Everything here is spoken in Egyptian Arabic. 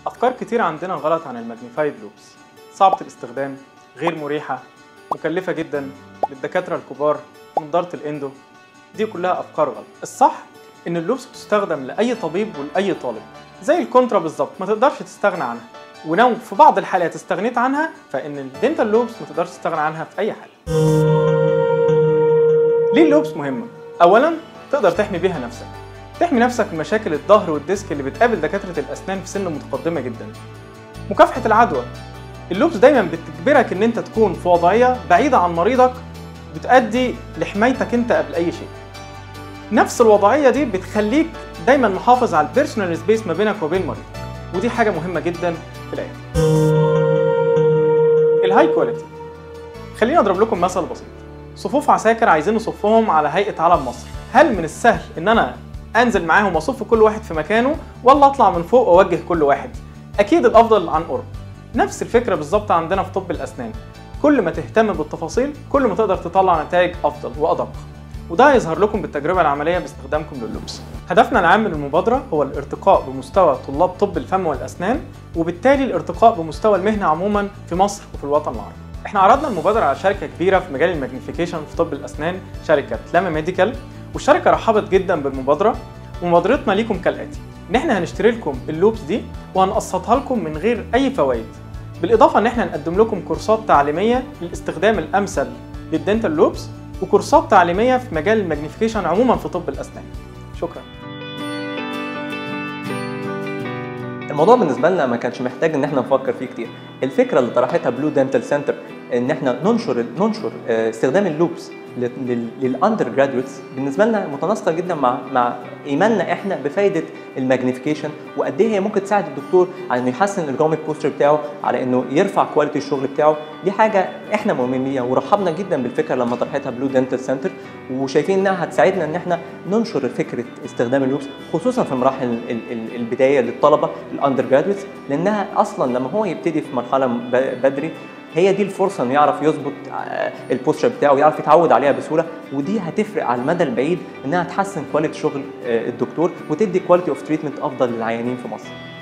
أفكار كتير عندنا غلط عن الماجنيفايد لوبس صعبة الاستخدام غير مريحة مكلفة جدا للدكاترة الكبار نضارة الاندو دي كلها أفكار غلط الصح إن اللوبس بتستخدم لأي طبيب ولأي طالب زي الكونترا بالظبط ما تقدرش تستغنى عنها ولو في بعض الحالات استغنيت عنها فإن الدنتال لوبس ما تقدرش تستغنى عنها في أي حالة ليه اللوبس مهمة؟ أولا تقدر تحمي بيها نفسك تحمي نفسك من مشاكل الظهر والديسك اللي بتقابل دكاترة الأسنان في سن متقدمة جدا مكافحة العدوى اللوبس دايما بتجبرك ان انت تكون في وضعية بعيدة عن مريضك بتؤدي لحمايتك انت قبل اي شيء نفس الوضعية دي بتخليك دايما محافظ على البيرسونال سبيس ما بينك وبين مريضك ودي حاجة مهمة جدا في العيادة الهاي كواليتي خليني اضرب لكم مثل بسيط صفوف عساكر عايزين نصفهم على هيئة علم مصر هل من السهل ان انا انزل معاهم واصف كل واحد في مكانه ولا اطلع من فوق واوجه كل واحد اكيد الافضل عن قرب نفس الفكره بالظبط عندنا في طب الاسنان كل ما تهتم بالتفاصيل كل ما تقدر تطلع نتائج افضل وادق وده هيظهر لكم بالتجربه العمليه باستخدامكم لللوبس هدفنا العام من المبادره هو الارتقاء بمستوى طلاب طب الفم والاسنان وبالتالي الارتقاء بمستوى المهنه عموما في مصر وفي الوطن العربي احنا عرضنا المبادره على شركه كبيره في مجال الماجنيفيكيشن في طب الاسنان شركه لاما ميديكال والشركه رحبت جدا بالمبادره ومبادرتنا ليكم كالاتي ان احنا هنشتري لكم اللوبس دي وهنقسطها لكم من غير اي فوائد بالاضافه ان احنا نقدم لكم كورسات تعليميه للاستخدام الامثل للدنتال لوبس وكورسات تعليميه في مجال الماجنيفيكيشن عموما في طب الاسنان شكرا الموضوع بالنسبه لنا ما كانش محتاج ان احنا نفكر فيه كتير الفكره اللي طرحتها بلو دنتال سنتر ان احنا ننشر ننشر آه، استخدام اللوبس للاندر جرادويتس بالنسبه لنا متناسقه جدا مع مع ايماننا احنا بفائده الماجنيفيكيشن وقد ايه هي ممكن تساعد الدكتور على انه يحسن الارجوميك بوستر بتاعه على انه يرفع كواليتي الشغل بتاعه دي حاجه احنا مؤمنين بيها ورحبنا جدا بالفكره لما طرحتها بلو دنتال سنتر وشايفين انها هتساعدنا ان احنا ننشر فكره استخدام اللوبس خصوصا في مراحل ال- ال- البدايه للطلبه الاندر جرادويتس لانها اصلا لما هو يبتدي في مرحله ب- بدري هي دي الفرصه انه يعرف يظبط آه، البوستشر بتاعه ويعرف يتعود عليها بسهوله ودي هتفرق على المدى البعيد انها تحسن كواليتي شغل آه، الدكتور وتدي كواليتي اوف تريتمنت افضل للعيانين في مصر